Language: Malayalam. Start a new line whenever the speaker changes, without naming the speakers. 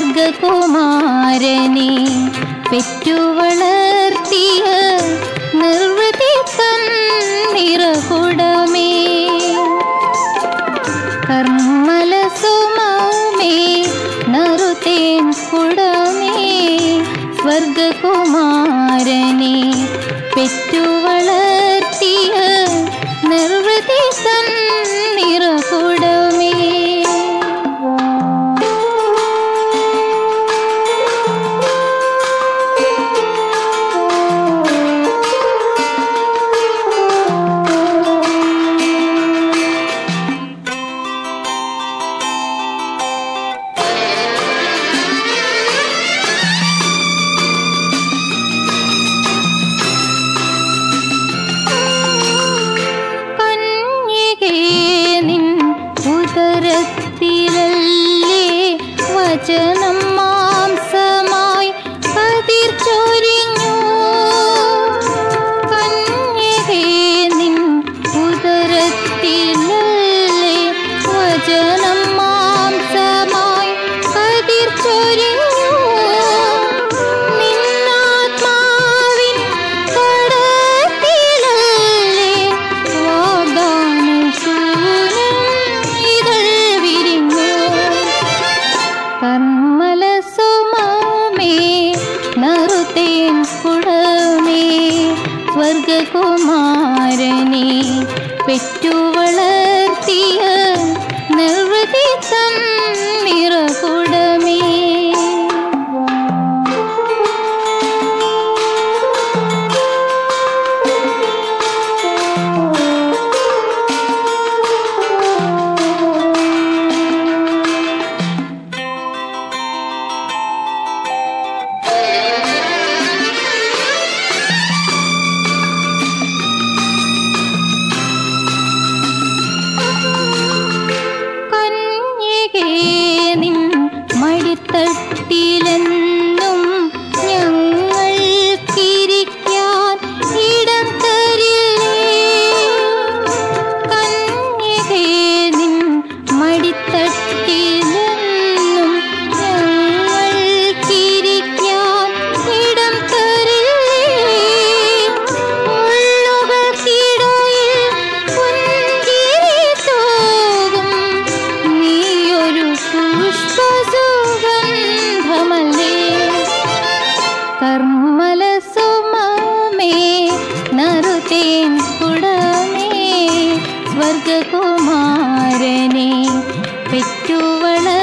സ്വർഗകുമാരനെ പെറ്റു വളർത്തിയ നിർവൃതി തന്നിറകുടമേ കർമ്മല സുമമേ നറുതേൻ കുടമേ സ്വർഗകുമാരനെ പെറ്റു വളർത്തിയ നിർവൃതി തന്നിറകുടമേ കന്യകേ നിൻ ഉദരത്തിലല്ലേ വചനം മാംസമായി കതിർ ചൊരിഞ്ഞു കന്യകേ നിൻ ഉദരത്തിലല്ലേ വചനം മാംസമായി കതിർ ചൊരിഞ്ഞു നിന്നാത്മാവിൻ കടത്തിലല്ലേ വാഗ്ദാനശൂലം ഇതൾ വിരിഞ്ഞു കർമ്മല സുമമേ നറുതേൻ കുടമേ സ്വർഗകുമാരനെ പെറ്റു വളർത്തിയ നിർവൃതി തന്നിറകുടമേ കന്യകേ നിൻ മടിത്തട്ടിലെന്നും ഞങ്ങൾക്കിരിക്കാൻ ഇടം തരില്ലേ കന്യകേ നിൻ മടിത്തട്ടിലെന്നും ഞങ്ങൾക്കിരിക്കാൻ ഇടം തരില്ലേ മുള്ളുകൾക്കിടയിൽ പുഞ്ചിരി തൂകും നീയൊരു പുഷ്പസുഗന്ധമല്ലേ കർമ്മല സുമമേ നറുതേൻ കുടമേ സ്വർഗകുമാരനെ പെറ്റു വളർത്തിയ